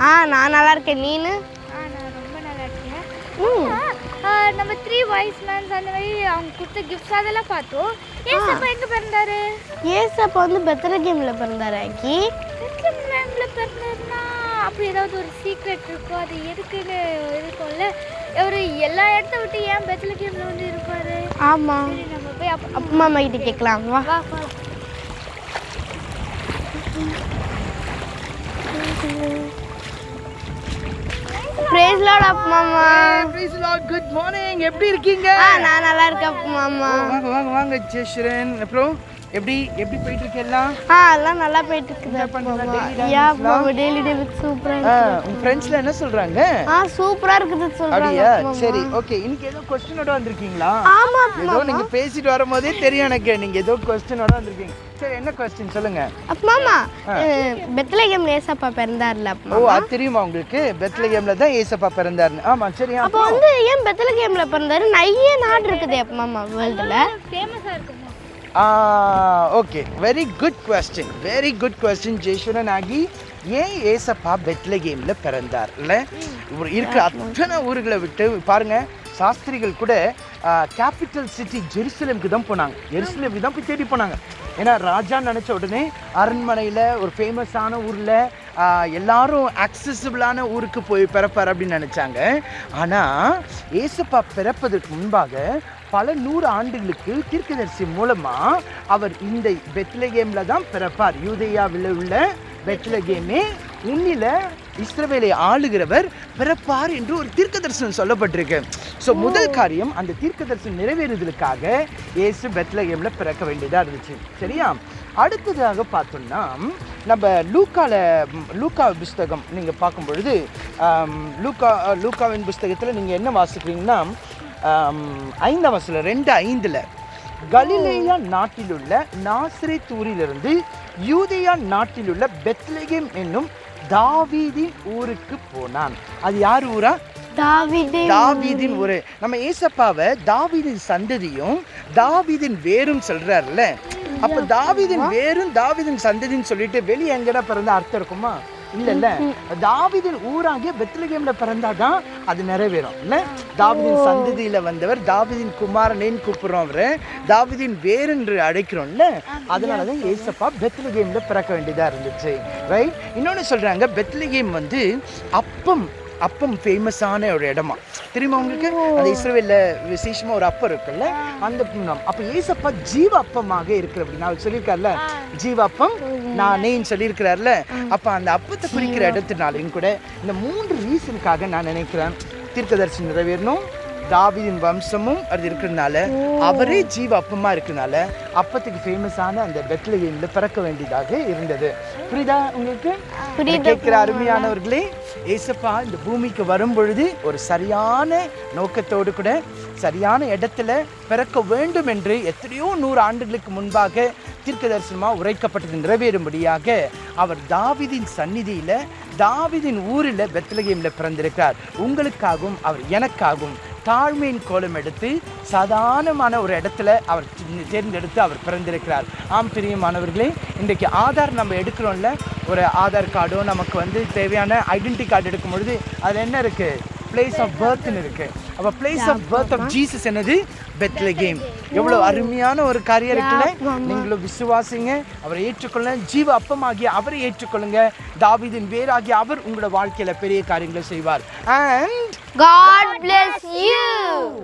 ஆ நான் நல்லா இருக்கேன் நீனு ஆ நான் ரொம்ப நல்லா இருக்கேன் ம் ஆ, நம்ம த்ரீ வாய்ஸ் மேன்ஸ் அந்த மாதிரி அவங்க கொடுத்த கிஃப்ட்ஸ் அதெல்லாம் பார்த்தோம் ஏசப்பா எங்க பிறந்தாரு ஏசப்பா வந்து பெத்தல கேமில் பிறந்தாரு ஆக்கி பெத்லஹேம்ல பிறந்தாருன்னா அப்படி ஏதாவது ஒரு சீக்ரெட் இருக்கும் அது எதுக்குன்னு இருக்கும்ல அவர் எல்லா இடத்த விட்டு ஏன் பெத்லஹேம்ல வந்து இருப்பாரு ஆமாம் சரி நம்ம போய் அப்ப அப்பா அம்மா கிட்ட கேட்கலாம் வா வா போலாம் பிரேஸ் லார்ட் அப்பா அம்மா Praise the Lord. Good morning. எப்படி இருக்கீங்க ஆ நான் நல்லா இருக்கேன் அப்பா அம்மா வாங்க வாங்க வாங்க ஜெயஸ்வரன் அப்புறம் எப்படி எப்படி போயிட்டு இருக்கு எல்லாம் ஆ எல்லாம் நல்லா போயிட்டு இருக்குது Enjoy அப்பா பண்றீங்களா அம்மா daily யா dance அப்பா அம்மா டெய்லி டெய்லி சூப்பராக ஆ, இருக்குது உங்க ஃப்ரெண்ட்ஸ்ல என்ன சொல்றாங்க ஆ சூப்பராக இருக்குது சொல்கிறாங்க அப்படியா சரி ஓகே இன்னைக்கு ஏதோ கொஸ்டினோட வந்திருக்கீங்களா ஆமா ஏதோ நீங்க பேசிட்டு வரும்போதே தெரியும் எனக்கு நீங்க ஏதோ கொஸ்டினோட வந்திருக்கீங்க சரி என்ன கொஸ்டின் சொல்லுங்க அப்பா அம்மா பெத்லகேம் ஏசப்பா பிறந்தார்ல அப்பா ஓ அது தெரியுமா உங்களுக்கு பெத்லகேம்ல தான் ஏசப்பா பிறந்தாருன்னு ஆமா சரி அப்போ வந்து ஏன் பெத்லகேம்ல பிறந்தாரு நிறைய நாடு இருக்குது அப்பா அம்மா வேர்ல்டுல ஃபேமஸாக இருக்குமா okay very good question very good question Jayaswaran ஆகி ஏன் ஏசப்பா பெத்லகேம்ல பிறந்தார் இல்ல இவர் இருக்கிற அத்தனை ஊர்களை விட்டு பாருங்க சாஸ்திரிகள் கூட கேபிட்டல் சிட்டி ஜெருசலேமுக்கு தான் போனாங்க ஜெருசலேமுக்கு தான் போய் தேடி போனாங்க ஏன்னா ராஜா நினச்ச உடனே அரண்மனையில் ஒரு ஃபேமஸான ஊரில் எல்லாரும் அக்சசிபிளான ஊருக்கு போய் பிறப்பார் அப்படின்னு நினச்சாங்க ஆனால் ஏசப்பா பிறப்பதற்கு முன்பாக பல நூறு ஆண்டுகளுக்கு தீர்க்கதரிசி மூலமா அவர் இந்த பெத்லகேம்ல தான் பிறப்பார் யூதேயாவில் உள்ள பெத்லகேமே உன்னில இஸ்ரவேலை ஆளுகிறவர் பிறப்பார் என்று ஒரு தீர்க்க தரிசனம் சொல்லப்பட்டிருக்கு ஸோ முதல் காரியம் அந்த தீர்க்க தரிசனம் நிறைவேறுதலுக்காக இயேசு பெத்லகேம்ல பிறக்க வேண்டியதா இருந்துச்சு சரியா அடுத்ததாக பார்த்தோம்னா நம்ம லூக்கால ம், லூக்கா புஸ்தகம் நீங்கள் பார்க்கும் பொழுது ஆம், லூக்கா லூக்காவின் புஸ்தகத்தில் நீங்கள் என்ன வாசிக்கிறீங்கன்னா ஆம், ஐந்தாம் வசனம் ரெண்டு ஐந்தில் கலிலேயா நாட்டிலுள்ள நாசிரேத் ஊரிலிருந்து யூதேயா நாட்டிலுள்ள பெத்லகேம் என்னும் தாவீதின் ஊருக்கு போனான் அது யார் ஊரா தாவிதே தாவீதின் ஊரு நம்ம ஏசப்பாவை தாவீதின் சந்ததியும் தாவீதின் வேரும் சொல்றாருல்ல அப்ப தாவீதின் வேரும் தாவீதின் சந்ததின்னு சொல்லிட்டு வெளியே எங்கடா பிறந்த அர்த்தம் இருக்குமா இல்ல இல்ல தாவீதின் ஊராகிய பெத்லகேம்ல பிறந்தாதான் அது நிறைவேறும் இல்ல தாவீதின் சந்ததியில வந்தவர் தாவீதின் குமாரனேன்னு கூப்பிடுறோம் அவரை தாவீதின் வேர் என்று அழைக்கிறோம்ல அதனாலதான் ஏசப்பா பெத்லகேம்ல பிறக்க வேண்டியதா இருந்துச்சு ரைட் இன்னொன்னு சொல்றாங்க பெத்லகேம் வந்து அப்பம் அப்பம் ஃபேமஸான ஒரு இடமா தெரியுமா உங்களுக்கு அந்த இஸ்ரேலில் விசேஷமா ஒரு அப்பம் இருக்குல்ல அந்த புண்ணம் அப்போ ஏசப்பா ஜீவ அப்பமாக இருக்கிற அப்படி நான் சொல்லியிருக்கார்ல ஜீவ அப்பம் நானேன்னு சொல்லியிருக்கிறார்ல அப்போ அந்த அப்பத்தை குறிக்கிற இடத்துனாலையும் கூட இந்த மூன்று ரீசனுக்காக நான் நினைக்கிறேன் தீர்க்கதரிசி நிறைவேறணும் தாவீதின் வம்சமும் அது இருக்கிறதுனால அவரே ஜீவ அப்பமா இருக்கிறதுனால அப்பத்துக்கு ஃபேமஸான அந்த பெத்லகேம்ல பிறக்க வேண்டியதாக இருந்தது புரியுதா உங்களுக்கு புரியுது கேட்கிற அருமையானவர்களே ஏசப்பா இந்த பூமிக்கு வரும் பொழுது ஒரு சரியான நோக்கத்தோடு கூட சரியான இடத்துல பிறக்க வேண்டும் என்று எத்தனையோ நூறு ஆண்டுகளுக்கு முன்பாக தீர்க்க தரிசனமாக உரைக்கப்பட்டது நிறைவேறும்படியாக அவர் தாவீதின் சந்நிதியில தாவீதின் ஊரில் பெத்லகேமில் பிறந்திருக்கிறார் உங்களுக்காகவும் அவர் எனக்காகவும் தாழ்மையின் கோலம் எடுத்து சாதாரணமான ஒரு இடத்துல அவர் தி- தேர்ந்தெடுத்து அவர் பிறந்திருக்கிறார் ஆம் பிரியமானவர்களே இன்றைக்கு ஆதார் நம்ம எடுக்கிறோம்ல ஒரு ஆதார் கார்டோ நமக்கு வந்து தேவையான ஐடென்டி கார்டு எடுக்கும் பொழுது அதில் என்ன இருக்குது பிளேஸ் ஆஃப் பர்த்னு இருக்கு அப்போ place of birth of Jesus என்னது பெத்லகேம் எவ்வளோ அருமையான ஒரு காரியம் இருக்குல்ல நீங்களும் விசுவாசிங்க அவரை ஏற்றுக்கொள்ள ஜீவ அப்பமாகிய அவரை ஏற்றுக்கொள்ளுங்க தாவீதின் வேறாகிய அவர் உங்களோட வாழ்க்கையில பெரிய காரியங்களை செய்வார் அண்ட் God bless you